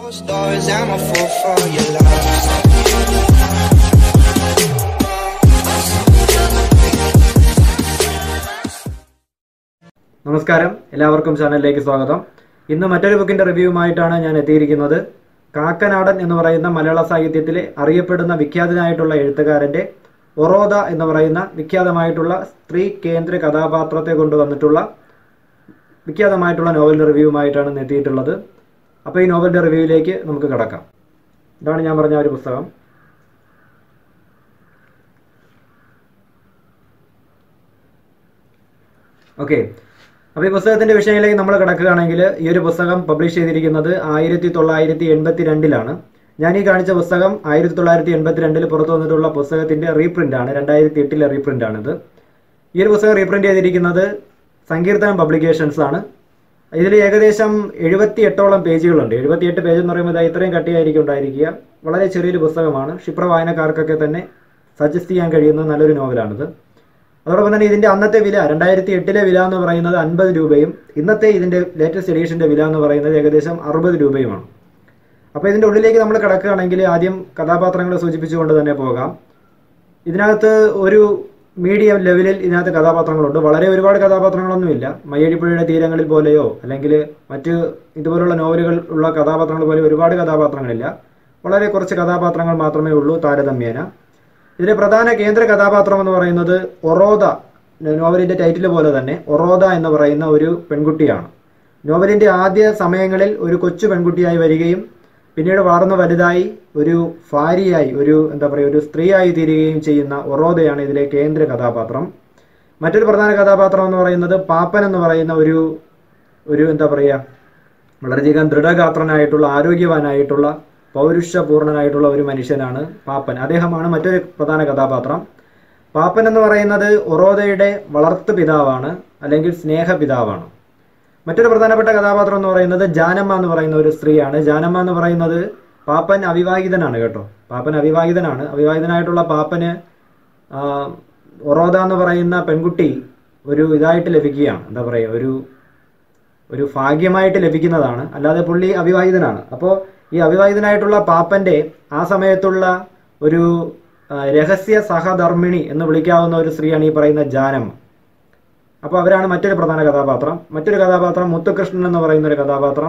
Stars, I'm a fool for your love. നമസ്കാരം എല്ലാവർക്കും ചാനലിലേക്ക് സ്വാഗതം ഇന്ന് മറ്റൊരു ബുക്കിന്റെ റിവ്യൂവുമായിട്ടാണ് ഞാൻ എത്തിയിരിക്കുന്നത് കാക്കനാടൻ എന്ന് പറയുന്ന മലയാള സാഹിത്യത്തിലെ അറിയപ്പെടുന്ന വിഖ്യാതനായിട്ടുള്ള എഴുത്തുകാരന്റെ ഒറോദ എന്ന് പറയുന്ന വിഖ്യാതമായിട്ടുള്ള സ്ത്രീ കേന്ദ്ര കഥാപാത്രത്തെ കൊണ്ടുവന്നിട്ടുള്ള വിഖ്യാതമായിട്ടുള്ള നോവലിന്റെ റിവ്യൂവുമായിട്ടാണ് ഇന്ന് എത്തിയിട്ടുള്ളത് അപ്പോൾ ഈ നോവലിന്റെ റിവ്യൂവിലേക്ക് നമുക്ക് കിടക്കാം ഇതാണ് ഞാൻ പറഞ്ഞ ആ ഒരു പുസ്തകം ഓക്കെ അപ്പോൾ ഈ പുസ്തകത്തിന്റെ വിഷയത്തിലേക്ക് നമ്മൾ കിടക്കുകയാണെങ്കിൽ ഈ ഒരു പുസ്തകം പബ്ലിഷ് ചെയ്തിരിക്കുന്നത് ആയിരത്തി തൊള്ളായിരത്തി എൺപത്തി രണ്ടിലാണ് ഞാൻ ഈ കാണിച്ച പുസ്തകം ആയിരത്തി തൊള്ളായിരത്തി എൺപത്തി രണ്ടിൽ പുറത്തു വന്നിട്ടുള്ള പുസ്തകത്തിന്റെ റീപ്രിന്റ് ആണ് രണ്ടായിരത്തി എട്ടിലെ റീപ്രിന്റ് ആണിത് ഈ ഒരു പുസ്തകം റീപ്രിന്റ് ചെയ്തിരിക്കുന്നത് സങ്കീർത്തനം പബ്ലിക്കേഷൻസ് ആണ് ഇതിൽ ഏകദേശം എഴുപത്തി എട്ടോളം പേജുകളുണ്ട് എഴുപത്തിയെട്ട് പേജ് എന്ന് പറയുമ്പോൾ ഇതാ ഇത്രയും കട്ടിയായിരിക്കും ഉണ്ടായിരിക്കുക വളരെ ചെറിയൊരു പുസ്തകമാണ് ക്ഷിപ്ര വായനക്കാർക്കൊക്കെ തന്നെ സജസ്റ്റ് ചെയ്യാൻ കഴിയുന്ന നല്ലൊരു നോവലാണിത് അതോടൊപ്പം തന്നെ ഇതിന്റെ അന്നത്തെ വില രണ്ടായിരത്തി എട്ടിലെ വില എന്ന് പറയുന്നത് അൻപത് രൂപയും ഇന്നത്തെ ഇതിന്റെ ലേറ്റസ്റ്റ് എഡീഷന്റെ വില എന്ന് പറയുന്നത് ഏകദേശം അറുപത് രൂപയുമാണ് അപ്പോൾ ഇതിന്റെ ഉള്ളിലേക്ക് നമ്മൾ കിടക്കുകയാണെങ്കിൽ ആദ്യം കഥാപാത്രങ്ങളെ സൂചിപ്പിച്ചുകൊണ്ട് തന്നെ പോകാം ഇതിനകത്ത് ഒരു മീഡിയം ലെവലിൽ ഇതിനകത്ത് കഥാപാത്രങ്ങളുണ്ട് വളരെ ഒരുപാട് കഥാപാത്രങ്ങളൊന്നുമില്ല മയ്യഴിപ്പുഴയുടെ തീരങ്ങളിൽ പോലെയോ അല്ലെങ്കിൽ മറ്റ് ഇതുപോലുള്ള നോവലുകൾ ഉള്ള കഥാപാത്രങ്ങൾ പോലെ ഒരുപാട് കഥാപാത്രങ്ങളില്ല വളരെ കുറച്ച് കഥാപാത്രങ്ങൾ മാത്രമേ ഉള്ളൂ താരതമ്യേന ഇതിലെ പ്രധാന കേന്ദ്ര കഥാപാത്രം എന്ന് പറയുന്നത് ഒറോദ നോവലിന്റെ ടൈറ്റിൽ പോലെ തന്നെ ഒറോദ എന്ന് പറയുന്ന ഒരു പെൺകുട്ടിയാണ് നോവലിന്റെ ആദ്യ സമയങ്ങളിൽ ഒരു കൊച്ചു പെൺകുട്ടിയായി വരികയും പിന്നീട് വളർന്നു വലുതായി ഒരു ഭാര്യയായി ഒരു എന്താ പറയുക ഒരു സ്ത്രീയായി തീരുകയും ചെയ്യുന്ന ഒറോദയാണ് ഇതിലെ കേന്ദ്ര കഥാപാത്രം മറ്റൊരു പ്രധാന കഥാപാത്രം എന്ന് പറയുന്നത് പാപ്പൻ എന്ന് പറയുന്ന ഒരു ഒരു എന്താ പറയുക വളരെയധികം ദൃഢഗാത്രനായിട്ടുള്ള ആരോഗ്യവാനായിട്ടുള്ള പൗരുഷപൂർണനായിട്ടുള്ള ഒരു മനുഷ്യനാണ് പാപ്പൻ അദ്ദേഹമാണ് മറ്റൊരു പ്രധാന കഥാപാത്രം പാപ്പൻ എന്ന് പറയുന്നത് ഒറോദയുടെ വളർത്തു പിതാവാണ് അല്ലെങ്കിൽ സ്നേഹപിതാവാണ് മറ്റൊരു പ്രധാനപ്പെട്ട കഥാപാത്രം എന്ന് പറയുന്നത് ജാനമ്മ എന്ന് പറയുന്ന ഒരു സ്ത്രീയാണ് ജാനമ്മ എന്ന് പറയുന്നത് പാപ്പൻ അവിവാഹിതനാണ് കേട്ടോ പാപ്പൻ അവിവാഹിതനാണ് അവിവാഹിതനായിട്ടുള്ള പാപ്പന് ആ, ഒറോദ എന്ന് പറയുന്ന പെൺകുട്ടി ഒരു ഇതായിട്ട് ലഭിക്കുകയാണ് എന്താ പറയുക ഒരു ഒരു ഭാഗ്യമായിട്ട് ലഭിക്കുന്നതാണ് അല്ലാതെ പുള്ളി അവിവാഹിതനാണ് അപ്പോൾ ഈ അവിവാഹിതനായിട്ടുള്ള പാപ്പന്റെ ആ സമയത്തുള്ള ഒരു ആ, രഹസ്യ സഹധർമ്മിണി എന്ന് വിളിക്കാവുന്ന ഒരു സ്ത്രീയാണ് ഈ പറയുന്ന ജാനമ്മ അപ്പോൾ അവരാണ് മറ്റൊരു പ്രധാന കഥാപാത്രം മറ്റൊരു കഥാപാത്രം മുത്തുകൃഷ്ണൻ എന്ന് പറയുന്ന ഒരു കഥാപാത്രം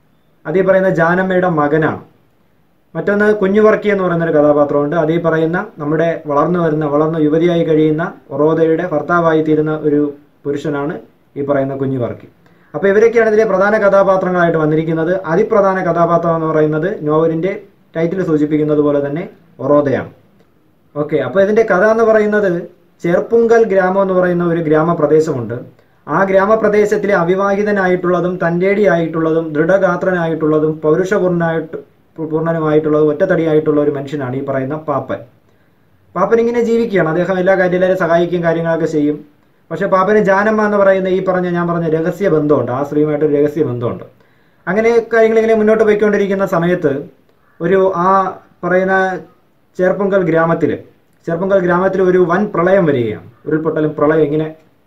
അതീ പറയുന്ന ജാനമ്മയുടെ മകനാണ് മറ്റൊന്ന് കുഞ്ഞുവർക്കി എന്ന് പറയുന്ന ഒരു കഥാപാത്രമുണ്ട് അതീ പറയുന്ന നമ്മുടെ വളർന്നു വരുന്ന വളർന്ന യുവതിയായി കഴിയുന്ന ഒറോദയുടെ ഭർത്താവായി തീരുന്ന ഒരു പുരുഷനാണ് ഈ പറയുന്ന കുഞ്ഞുവർക്കി അപ്പോൾ ഇവരൊക്കെയാണ് ഇതിലെ പ്രധാന കഥാപാത്രങ്ങളായിട്ട് വന്നിരിക്കുന്നത് അതിപ്രധാന കഥാപാത്രം എന്ന് പറയുന്നത് നോവലിന്റെ ടൈറ്റിൽ സൂചിപ്പിക്കുന്നത് പോലെ തന്നെ ഒറോദയാണ് ഓക്കെ അപ്പോൾ ഇതിന്റെ കഥ എന്ന് പറയുന്നത് ചെർപ്പുങ്കൽ ഗ്രാമം എന്ന് പറയുന്ന ഒരു ഗ്രാമപ്രദേശമുണ്ട് ആ ഗ്രാമപ്രദേശത്തിലെ അവിവാഹിതനായിട്ടുള്ളതും തൻ്റെടിയായിട്ടുള്ളതും ദൃഢഗാത്രനായിട്ടുള്ളതും പൗരുഷപൂർണനായിട്ട് പൂർണ്ണനുമായിട്ടുള്ളതും ഒറ്റത്തടിയായിട്ടുള്ള ഒരു മനുഷ്യനാണ് ഈ പറയുന്ന പാപ്പൻ പാപ്പൻ ഇങ്ങനെ ജീവിക്കുകയാണ് അദ്ദേഹം എല്ലാ കാര്യം എല്ലാവരും സഹായിക്കുകയും കാര്യങ്ങളൊക്കെ ചെയ്യും പക്ഷെ പാപ്പന് ജാനമ്മ എന്ന് പറയുന്ന ഈ പറഞ്ഞ ഞാൻ പറഞ്ഞ രഹസ്യ ബന്ധമുണ്ട് ആ സ്ത്രീയുമായിട്ട് ഒരു രഹസ്യ ബന്ധമുണ്ട് അങ്ങനെ കാര്യങ്ങൾ ഇങ്ങനെ മുന്നോട്ട് പോയിക്കൊണ്ടിരിക്കുന്ന സമയത്ത് ഒരു ആ പറയുന്ന ചേർപ്പുങ്കൽ ഗ്രാമത്തിൽ ചേർപ്പുങ്കൽ ഗ്രാമത്തിൽ ഒരു വൻ പ്രളയം വരികയാണ് ഉരുൾപൊട്ടലും പ്രളയം ഇങ്ങനെ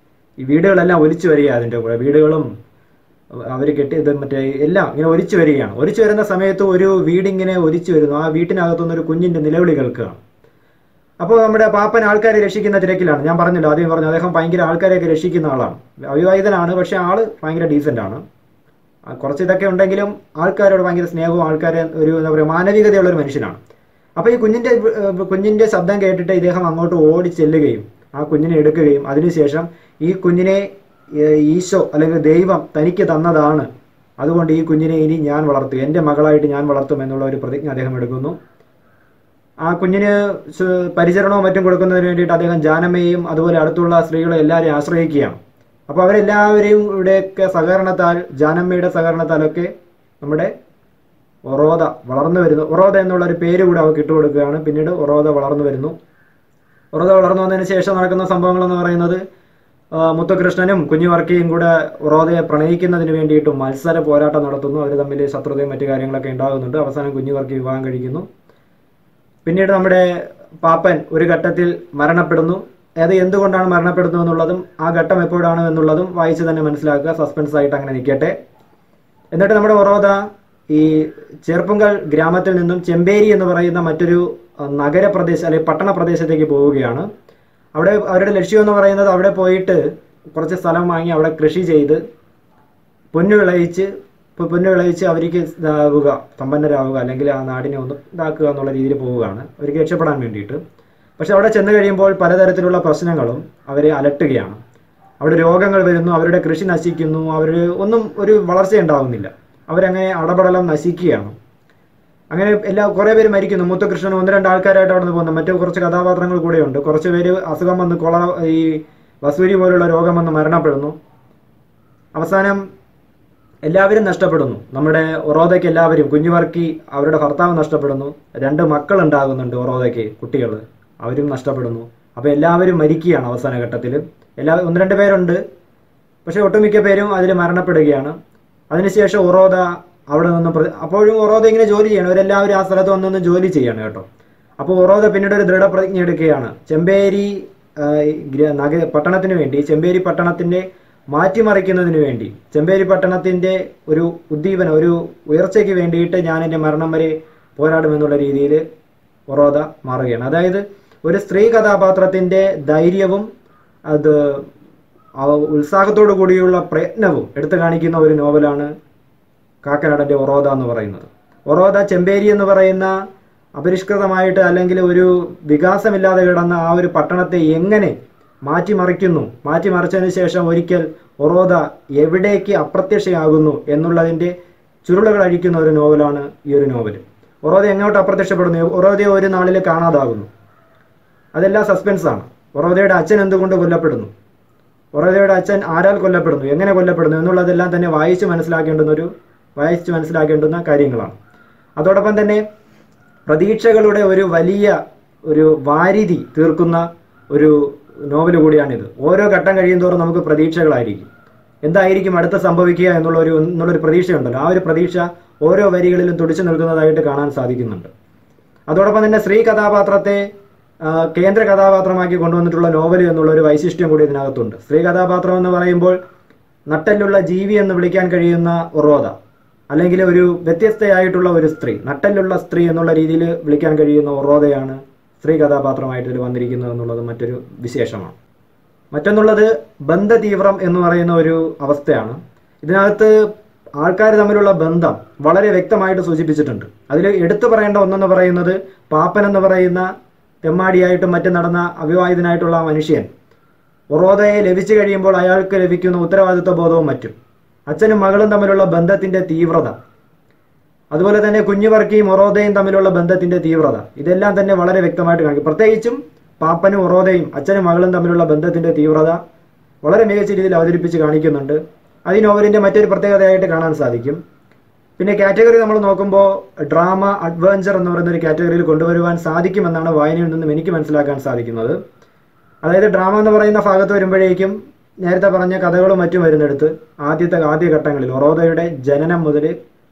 ഈ വീടുകളെല്ലാം ഒലിച്ചു വരിക അതിൻ്റെ കൂടെ വീടുകളും അവർ കെട്ടി ഇത് മറ്റേ എല്ലാം ഇങ്ങനെ ഒലിച്ചു വരികയാണ് ഒലിച്ചു വരുന്ന സമയത്ത് ഒരു വീടിങ്ങനെ ഒലിച്ചു വരുന്നു ആ വീട്ടിനകത്തുനിന്ന് ഒരു കുഞ്ഞിന്റെ നിലവിളി കേൾക്കുകയാണ് അപ്പോൾ നമ്മുടെ പാപ്പൻ ആൾക്കാരെ രക്ഷിക്കുന്ന തിരക്കിലാണ് ഞാൻ പറഞ്ഞല്ലോ ആദ്യം പറഞ്ഞു അദ്ദേഹം ഭയങ്കര ആൾക്കാരെയൊക്കെ രക്ഷിക്കുന്ന ആളാണ് അവിവാഹിതനാണ് പക്ഷെ ആള് ഭയങ്കര ഡീസൻ്റ് ആണ് ആ, കുറച്ച് ഇതൊക്കെ ഉണ്ടെങ്കിലും ആൾക്കാരോട് ഭയങ്കര സ്നേഹവും ആൾക്കാരെ ഒരു എന്താ പറയുക മാനവികതയുള്ള ഒരു മനുഷ്യനാണ് അപ്പോൾ ഈ കുഞ്ഞിന്റെ ഏഹ്, കുഞ്ഞിന്റെ ശബ്ദം കേട്ടിട്ട് ഇദ്ദേഹം അങ്ങോട്ട് ഓടി ചെല്ലുകയും ആ കുഞ്ഞിനെ എടുക്കുകയും അതിനുശേഷം ഈ കുഞ്ഞിനെ ഏഹ്, ഈശോ അല്ലെങ്കിൽ ദൈവം തനിക്ക് തന്നതാണ് അതുകൊണ്ട് ഈ കുഞ്ഞിനെ ഇനി ഞാൻ വളർത്തും എൻ്റെ മകളായിട്ട് ഞാൻ വളർത്തും എന്നുള്ള ഒരു പ്രതിജ്ഞ അദ്ദേഹം എടുക്കുന്നു ആ കുഞ്ഞിന് സു- പരിചരണവും മറ്റും കൊടുക്കുന്നതിന് വേണ്ടിയിട്ട് അദ്ദേഹം ജാനമ്മയെയും അതുപോലെ അടുത്തുള്ള സ്ത്രീകളെ എല്ലാവരെയും ആശ്രയിക്കുകയാണ് അപ്പോൾ അവരെല്ലാവരെയും ഇവിടെയൊക്കെ സഹകരണത്താൽ ജാനമ്മയുടെ സഹകരണത്താലൊക്കെ നമ്മുടെ ഒറോദ വളർന്നു വരുന്നു ഒറോദ എന്നുള്ള ഒരു പേര് കൂടെ അവർക്ക് ഇട്ടുകൊടുക്കുകയാണ് പിന്നീട് ഒറോദ വളർന്നു വരുന്നു ഒറോദ വളർന്നു വന്നതിന് ശേഷം നടക്കുന്ന സംഭവങ്ങൾ എന്ന് പറയുന്നത് ആ, മുത്തുകൃഷ്ണനും കുഞ്ഞുവർക്കിയും കൂടെ ഒറോദയെ പ്രണയിക്കുന്നതിന് വേണ്ടിയിട്ട് മത്സര പോരാട്ടം നടത്തുന്നു അവർ തമ്മിൽ ശത്രുതയും മറ്റു കാര്യങ്ങളൊക്കെ ഉണ്ടാകുന്നുണ്ട് അവസാനം കുഞ്ഞുവർക്കി വിവാഹം കഴിക്കുന്നു പിന്നീട് നമ്മുടെ പാപ്പൻ ഒരു ഘട്ടത്തിൽ മരണപ്പെടുന്നു അത് എന്തുകൊണ്ടാണ് മരണപ്പെടുന്നത് എന്നുള്ളതും ആ ഘട്ടം എപ്പോഴാണ് എന്നുള്ളതും വായിച്ച് തന്നെ മനസ്സിലാക്കുക സസ്പെൻസ് ആയിട്ട് അങ്ങനെ നിൽക്കട്ടെ എന്നിട്ട് നമ്മുടെ ഒറോദ ഈ ചെറുപ്പുങ്കൽ ഗ്രാമത്തിൽ നിന്നും ചെമ്പേരി എന്ന് പറയുന്ന മറ്റൊരു ആ, നഗരപ്രദേശം അല്ലെങ്കിൽ പട്ടണ പ്രദേശത്തേക്ക് പോവുകയാണ് അവിടെ അവരുടെ ലക്ഷ്യം എന്ന് പറയുന്നത് അവിടെ പോയിട്ട് കുറച്ച് സ്ഥലം വാങ്ങി അവിടെ കൃഷി ചെയ്ത് പൊന്നു വിളയിച്ച് പൊ- പൊന്നു വിളയിച്ച് അവർക്ക് ഇതാവുക സമ്പന്നരാവുക അല്ലെങ്കിൽ ആ നാടിനെ ഒന്ന് ഇതാക്കുക എന്നുള്ള രീതിയിൽ പോവുകയാണ് അവർക്ക് രക്ഷപ്പെടാൻ വേണ്ടിയിട്ട് പക്ഷെ അവിടെ ചെന്ന് കഴിയുമ്പോൾ പലതരത്തിലുള്ള പ്രശ്നങ്ങളും അവരെ അലട്ടുകയാണ് അവിടെ രോഗങ്ങൾ വരുന്നു അവരുടെ കൃഷി നശിക്കുന്നു അവർ ഒന്നും ഒരു വളർച്ച ഉണ്ടാവുന്നില്ല അവരങ്ങനെ അടപടലം നശിക്കുകയാണ് അങ്ങനെ എല്ലാ കുറേ പേര് മരിക്കുന്നു മുത്തുകൃഷ്ണൻ ഒന്ന് രണ്ട് ആൾക്കാരായിട്ട് അവിടെ നിന്ന് പോകുന്നു മറ്റു കുറച്ച് കഥാപാത്രങ്ങൾ കൂടെയുണ്ട് കുറച്ച് പേര് അസുഖം വന്ന് കൊള ഈ വസൂരി പോലുള്ള രോഗം വന്ന് മരണപ്പെടുന്നു അവസാനം എല്ലാവരും നഷ്ടപ്പെടുന്നു നമ്മുടെ ഒറോദയ്ക്ക് എല്ലാവരും കുഞ്ഞുവർക്കി അവരുടെ ഭർത്താവ് നഷ്ടപ്പെടുന്നു രണ്ട് മക്കൾ ഉണ്ടാകുന്നുണ്ട് ഒറോദയ്ക്ക് കുട്ടികൾ അവരും നഷ്ടപ്പെടുന്നു അപ്പോൾ എല്ലാവരും മരിക്കുകയാണ് അവസാന ഘട്ടത്തിൽ എല്ലാ ഒന്ന് രണ്ട് പേരുണ്ട് പക്ഷേ ഒട്ടുമിക്ക പേരും അതിൽ മരണപ്പെടുകയാണ് അതിനുശേഷം ഒറോദ അവിടെ നിന്ന് പ്ര- അപ്പോഴും ഒറോദ ഇങ്ങനെ ജോലി ചെയ്യണം അവരെല്ലാവരും ആ സ്ഥലത്ത് വന്നൊന്ന് ജോലി ചെയ്യാണ് കേട്ടോ അപ്പോൾ ഒറോദ പിന്നീട് ഒരു ദൃഢപ്രതിജ്ഞ എടുക്കുകയാണ് ചെമ്പേരി ആ, ഗ്ര- നഗ പട്ടണത്തിന് വേണ്ടി ചെമ്പേരി പട്ടണത്തിന്റെ മാറ്റിമറിക്കുന്നതിന് വേണ്ടി ചെമ്പേരി പട്ടണത്തിന്റെ ഒരു ഉദ്ദീപനം ഒരു ഉയർച്ചയ്ക്ക് വേണ്ടിയിട്ട് ഞാൻ എൻ്റെ മരണം വരെ പോരാടുമെന്നുള്ള രീതിയിൽ ഒറോദ മാറുകയാണ് അതായത് ഒരു സ്ത്രീ കഥാപാത്രത്തിന്റെ ധൈര്യവും അത് ആ ഉത്സാഹത്തോടു കൂടിയുള്ള പ്രയത്നവും എടുത്തു കാണിക്കുന്ന ഒരു നോവലാണ് കാക്കനാടൻ്റെ ഒറോദ എന്ന് പറയുന്നത് ഒറോദ ചെമ്പേരി എന്ന് പറയുന്ന അപരിഷ്കൃതമായിട്ട് അല്ലെങ്കിൽ ഒരു വികാസമില്ലാതെ കിടന്ന ആ ഒരു പട്ടണത്തെ എങ്ങനെ മാറ്റിമറിക്കുന്നു മാറ്റിമറിച്ചതിന് ശേഷം ഒരിക്കൽ ഒറോദ എവിടേക്ക് അപ്രത്യക്ഷയാകുന്നു എന്നുള്ളതിൻ്റെ ചുരുളുകൾ അഴിക്കുന്ന ഒരു നോവലാണ് ഈ ഒരു നോവൽ ഒറോദ എങ്ങോട്ട് അപ്രത്യക്ഷപ്പെടുന്നു ഒറോദയെ ഒരു നാളിൽ കാണാതാകുന്നു അതെല്ലാം സസ്പെൻസ് ആണ് ഒറോദയുടെ അച്ഛൻ എന്തുകൊണ്ട് കൊല്ലപ്പെടുന്നു ഒറോദയുടെ അച്ഛൻ ആരാൽ കൊല്ലപ്പെടുന്നു എങ്ങനെ കൊല്ലപ്പെടുന്നു എന്നുള്ളതെല്ലാം തന്നെ വായിച്ച് മനസ്സിലാക്കേണ്ടുന്ന ഒരു വായിച്ച് മനസ്സിലാക്കേണ്ടുന്ന കാര്യങ്ങളാണ് അതോടൊപ്പം തന്നെ പ്രതീക്ഷകളുടെ ഒരു വലിയ ഒരു വാരിധി തീർക്കുന്ന ഒരു നോവൽ കൂടിയാണിത് ഓരോ ഘട്ടം കഴിയുന്തോറും നമുക്ക് പ്രതീക്ഷകളായിരിക്കും എന്തായിരിക്കും അടുത്ത സംഭവിക്കുക എന്നുള്ള ഒരു എന്നുള്ളൊരു പ്രതീക്ഷയുണ്ടല്ലോ ആ ഒരു പ്രതീക്ഷ ഓരോ വരികളിലും തുടിച്ചു നിൽക്കുന്നതായിട്ട് കാണാൻ സാധിക്കുന്നുണ്ട് അതോടൊപ്പം തന്നെ സ്ത്രീ കഥാപാത്രത്തെ ആ, കേന്ദ്ര കഥാപാത്രമാക്കി കൊണ്ടുവന്നിട്ടുള്ള നോവൽ എന്നുള്ള ഒരു വൈശിഷ്ട്യം കൂടി ഇതിനകത്തുണ്ട് സ്ത്രീ കഥാപാത്രം എന്ന് പറയുമ്പോൾ നട്ടലുള്ള ജീവി എന്ന് വിളിക്കാൻ കഴിയുന്ന ഒറോദ അല്ലെങ്കിൽ ഒരു വ്യത്യസ്തയായിട്ടുള്ള ഒരു സ്ത്രീ നട്ടലുള്ള സ്ത്രീ എന്നുള്ള രീതിയിൽ വിളിക്കാൻ കഴിയുന്ന ഒറോദയാണ് സ്ത്രീ കഥാപാത്രമായിട്ട് ഇതിൽ വന്നിരിക്കുന്നത് എന്നുള്ളത് മറ്റൊരു വിശേഷമാണ് മറ്റൊന്നുള്ളത് ബന്ധതീവ്രം എന്ന് പറയുന്ന ഒരു അവസ്ഥയാണ് ഇതിനകത്ത് ആൾക്കാർ തമ്മിലുള്ള ബന്ധം വളരെ വ്യക്തമായിട്ട് സൂചിപ്പിച്ചിട്ടുണ്ട് അതിൽ എടുത്തു പറയേണ്ട ഒന്നെന്ന് പറയുന്നത് പാപ്പൻ എന്ന് പറയുന്ന തെമ്മാടിയായിട്ടും മറ്റും നടന്ന അവിവാഹിതനായിട്ടുള്ള ആ മനുഷ്യൻ ഒറോദയെ ലഭിച്ചു കഴിയുമ്പോൾ അയാൾക്ക് ലഭിക്കുന്ന ഉത്തരവാദിത്വ ബോധവും മറ്റും അച്ഛനും മകളും തമ്മിലുള്ള ബന്ധത്തിന്റെ തീവ്രത അതുപോലെ തന്നെ കുഞ്ഞുവർക്കിയും ഒറോദയും തമ്മിലുള്ള ബന്ധത്തിന്റെ തീവ്രത ഇതെല്ലാം തന്നെ വളരെ വ്യക്തമായിട്ട് കാണിക്കും പ്രത്യേകിച്ചും പാപ്പനും ഒറോദയും അച്ഛനും മകളും തമ്മിലുള്ള ബന്ധത്തിന്റെ തീവ്രത വളരെ മികച്ച രീതിയിൽ അവതരിപ്പിച്ച് കാണിക്കുന്നുണ്ട് അത് ഈ നോവലിന്റെ മറ്റൊരു പ്രത്യേകതയായിട്ട് കാണാൻ സാധിക്കും പിന്നെ കാറ്റഗറി നമ്മൾ നോക്കുമ്പോൾ ഡ്രാമ അഡ്വഞ്ചർ എന്ന് പറയുന്ന ഒരു കാറ്റഗറിയിൽ കൊണ്ടുവരുവാൻ സാധിക്കുമെന്നാണ് വായനയിൽ നിന്നും എനിക്ക് മനസ്സിലാക്കാൻ സാധിക്കുന്നത് അതായത് ഡ്രാമ എന്ന് പറയുന്ന ഭാഗത്ത് വരുമ്പോഴേക്കും നേരത്തെ പറഞ്ഞ കഥകളും മറ്റും വരുന്നിടത്ത് ആദ്യത്തെ ആദ്യ ഘട്ടങ്ങളിൽ ഒറോദയുടെ ജനനം മുതൽ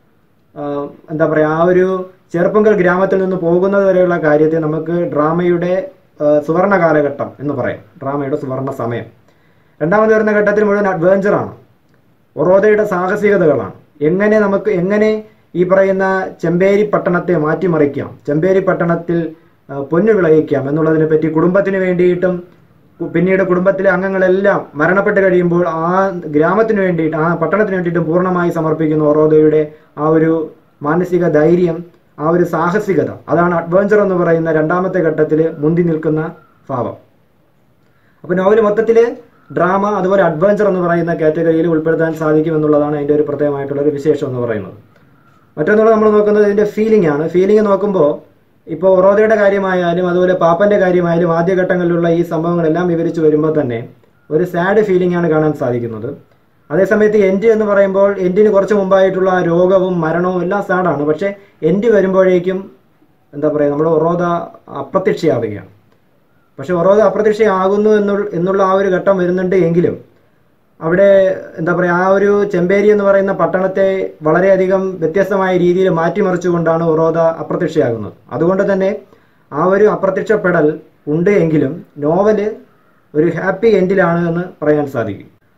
ആഹ് എന്താ പറയുക ആ ഒരു ചെറുപ്പങ്കൽ ഗ്രാമത്തിൽ നിന്ന് പോകുന്നത് വരെയുള്ള കാര്യത്തെ നമുക്ക് ഡ്രാമയുടെ ആഹ് സുവർണ കാലഘട്ടം എന്ന് പറയാം ഡ്രാമയുടെ സുവർണ സമയം രണ്ടാമത് വരുന്ന ഘട്ടത്തിൽ മുഴുവൻ അഡ്വഞ്ചറാണ് ഒറോദയുടെ സാഹസികതകളാണ് എങ്ങനെ നമുക്ക് എങ്ങനെ ഈ പറയുന്ന ചെമ്പേരി പട്ടണത്തെ മാറ്റിമറിക്കാം ചെമ്പേരി പട്ടണത്തിൽ ആ, പൊന്നു വിളയിക്കാം എന്നുള്ളതിനെ പറ്റി കുടുംബത്തിന് വേണ്ടിയിട്ടും കു- പിന്നീട് കുടുംബത്തിലെ അംഗങ്ങളെല്ലാം മരണപ്പെട്ട് കഴിയുമ്പോൾ ആ ഗ്രാമത്തിന് വേണ്ടിയിട്ട് ആ പട്ടണത്തിന് വേണ്ടിയിട്ടും പൂർണ്ണമായി സമർപ്പിക്കുന്ന ഒറോദയുടെ ആ ഒരു മാനസിക ധൈര്യം ആ ഒരു സാഹസികത അതാണ് അഡ്വഞ്ചർ എന്ന് പറയുന്ന രണ്ടാമത്തെ ഘട്ടത്തിൽ മുന്തി നിൽക്കുന്ന ഭാവം അപ്പോൾ നോവൽ മൊത്തത്തിൽ ഡ്രാമ അതുപോലെ അഡ്വഞ്ചർ എന്ന് പറയുന്ന കാറ്റഗറിയിൽ ഉൾപ്പെടുത്താൻ സാധിക്കും എന്നുള്ളതാണ് അതിൻ്റെ ഒരു പ്രത്യേകമായിട്ടുള്ള ഒരു വിശേഷം എന്ന് പറയുന്നത് മറ്റൊന്നുള്ളത് നമ്മൾ നോക്കുന്നത് ഇതിൻ്റെ ഫീലിംഗ് ആണ് ഫീലിംഗ് നോക്കുമ്പോൾ ഇപ്പോൾ ഒറോദയുടെ കാര്യമായാലും അതുപോലെ പാപ്പൻ്റെ കാര്യമായാലും ആദ്യഘട്ടങ്ങളിലുള്ള ഈ സംഭവങ്ങളെല്ലാം വിവരിച്ച് വരുമ്പോൾ തന്നെ ഒരു സാഡ് ഫീലിംഗ് ആണ് കാണാൻ സാധിക്കുന്നത് അതേസമയത്ത് എൻഡ് എന്ന് പറയുമ്പോൾ എൻഡിന് കുറച്ച് മുമ്പായിട്ടുള്ള ആ രോഗവും മരണവും എല്ലാം സാഡാണ് പക്ഷേ എൻഡ് വരുമ്പോഴേക്കും എന്താ പറയുക നമ്മുടെ ഒറോദ അപ്രത്യക്ഷയാവുകയാണ് പക്ഷെ ഒറോദ അപ്രത്യക്ഷയാകുന്നു എന്നുള്ള എന്നുള്ള ആ ഒരു ഘട്ടം വരുന്നുണ്ട് എങ്കിലും അവിടെ എന്താ പറയുക ആ ഒരു ചെമ്പേരി എന്ന് പറയുന്ന പട്ടണത്തെ വളരെയധികം വ്യത്യസ്തമായ രീതിയിൽ മാറ്റിമറിച്ചുകൊണ്ടാണ് ഒറോദ അപ്രത്യക്ഷയാകുന്നത് അതുകൊണ്ട് തന്നെ ആ ഒരു അപ്രത്യക്ഷപ്പെടൽ ഉണ്ട് എങ്കിലും നോവല് ഒരു ഹാപ്പി എൻഡിലാണ് എന്ന് പറയാൻ സാധിക്കും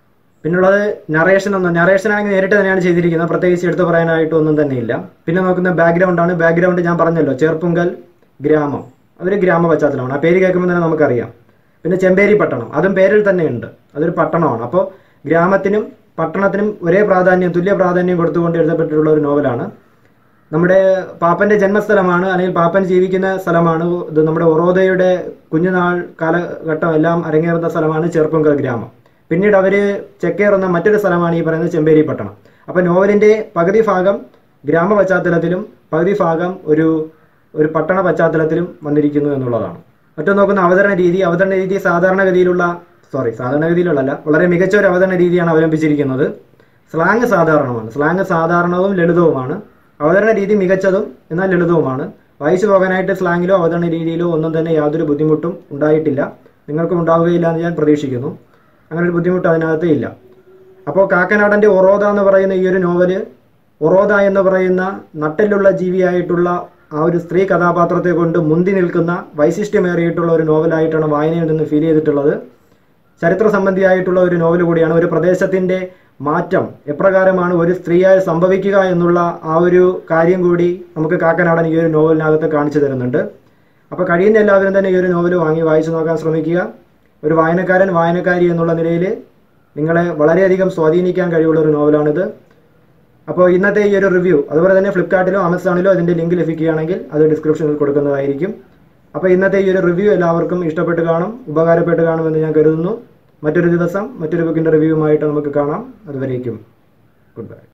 പിന്നുള്ളത് നറേഷൻ ഒന്നും നറേഷൻ ആണെങ്കിൽ നേരിട്ട് തന്നെയാണ് ചെയ്തിരിക്കുന്നത് പ്രത്യേകിച്ച് എടുത്തു പറയാനായിട്ട് ഒന്നും തന്നെ ഇല്ല പിന്നെ നോക്കുന്ന ബാക്ക്ഗ്രൗണ്ട് ആണ് ബാക്ക്ഗ്രൗണ്ട് ഞാൻ പറഞ്ഞല്ലോ ചേർപ്പുങ്കൽ ഗ്രാമം അതൊരു ഗ്രാമ പശ്ചാത്തലമാണ് ആ പേര് കേൾക്കുമ്പോൾ തന്നെ നമുക്കറിയാം പിന്നെ ചെമ്പേരി പട്ടണം അതും പേരിൽ തന്നെ ഉണ്ട് അതൊരു പട്ടണമാണ് അപ്പോൾ ഗ്രാമത്തിനും പട്ടണത്തിനും ഒരേ പ്രാധാന്യം തുല്യ പ്രാധാന്യം കൊടുത്തുകൊണ്ട് എഴുതപ്പെട്ടിട്ടുള്ള ഒരു നോവലാണ് നമ്മുടെ പാപ്പന്റെ ജന്മസ്ഥലമാണ് അല്ലെങ്കിൽ പാപ്പൻ ജീവിക്കുന്ന സ്ഥലമാണ് ഇത് നമ്മുടെ ഒറോദയുടെ കുഞ്ഞുനാൾ കാലഘട്ടം എല്ലാം അരങ്ങേറുന്ന സ്ഥലമാണ് ചെറുപ്പങ്കൽ ഗ്രാമം പിന്നീട് അവര് ചെക്കേറുന്ന മറ്റൊരു സ്ഥലമാണ് ഈ പറയുന്നത് ചെമ്പേരി പട്ടണം അപ്പൊ നോവലിന്റെ പകുതി ഭാഗം ഗ്രാമ പശ്ചാത്തലത്തിലും പകുതി ഭാഗം ഒരു ഒരു പട്ടണ പശ്ചാത്തലത്തിലും വന്നിരിക്കുന്നു എന്നുള്ളതാണ് മറ്റൊന്ന് നോക്കുന്ന അവതരണ രീതി അവതരണ രീതി സാധാരണഗതിയിലുള്ള സോറി സാധാരണഗതിയിലുള്ളല്ല വളരെ മികച്ച ഒരു അവതരണ രീതിയാണ് അവലംബിച്ചിരിക്കുന്നത് സ്ലാങ് സാധാരണമാണ് സ്ലാങ് സാധാരണവും ലളിതവുമാണ് അവതരണ രീതി മികച്ചതും എന്നാൽ ലളിതവുമാണ് വായിച്ചു പോകാനായിട്ട് സ്ലാങ്ങിലോ അവതരണ രീതിയിലോ ഒന്നും തന്നെ യാതൊരു ബുദ്ധിമുട്ടും ഉണ്ടായിട്ടില്ല നിങ്ങൾക്കും ഉണ്ടാവുകയില്ല എന്ന് ഞാൻ പ്രതീക്ഷിക്കുന്നു അങ്ങനെ ഒരു ബുദ്ധിമുട്ട് അതിനകത്ത് ഇല്ല അപ്പോൾ കാക്കനാടൻ്റെ ഒറോദ എന്ന് പറയുന്ന ഈ ഒരു നോവല് ഒറോദ എന്ന് പറയുന്ന നട്ടെല്ലുള്ള ജീവിയായിട്ടുള്ള ആ ഒരു സ്ത്രീ കഥാപാത്രത്തെ കൊണ്ട് മുന്തി നിൽക്കുന്ന വൈശിഷ്ട്യമേറിയിട്ടുള്ള ഒരു നോവലായിട്ടാണ് വായനയിൽ നിന്ന് ഫീൽ ചെയ്തിട്ടുള്ളത് ചരിത്ര സംബന്ധിയായിട്ടുള്ള ഒരു നോവൽ കൂടിയാണ് ഒരു പ്രദേശത്തിന്റെ മാറ്റം എപ്രകാരമാണ് ഒരു സ്ത്രീയായി സംഭവിക്കുക എന്നുള്ള ആ ഒരു കാര്യം കൂടി നമുക്ക് കാക്കനാടൻ ഈ ഒരു നോവലിനകത്ത് കാണിച്ചു തരുന്നുണ്ട് അപ്പോൾ കഴിയുന്ന എല്ലാവരും തന്നെ ഈ ഒരു നോവൽ വാങ്ങി വായിച്ചു നോക്കാൻ ശ്രമിക്കുക ഒരു വായനക്കാരൻ വായനക്കാരി എന്നുള്ള നിലയിൽ നിങ്ങളെ വളരെയധികം സ്വാധീനിക്കാൻ കഴിവുള്ള ഒരു നോവലാണിത് അപ്പോൾ ഇന്നത്തെ ഈ ഒരു റിവ്യൂ അതുപോലെ തന്നെ ഫ്ലിപ്കാർട്ടിലോ ആമസോണിലോ അതിൻ്റെ ലിങ്ക് ലഭിക്കുകയാണെങ്കിൽ അത് ഡിസ്ക്രിപ്ഷനിൽ കൊടുക്കുന്നതായിരിക്കും അപ്പോൾ ഇന്നത്തെ ഈ ഒരു റിവ്യൂ എല്ലാവർക്കും ഇഷ്ടപ്പെട്ട് കാണും ഉപകാരപ്പെട്ട് കാണുമെന്ന് ഞാൻ കരുതുന്നു മറ്റൊരു ദിവസം മറ്റൊരു ബുക്കിൻ്റെ റിവ്യൂവുമായിട്ട് നമുക്ക് കാണാം അതുവരേക്കും ഗുഡ് ബൈ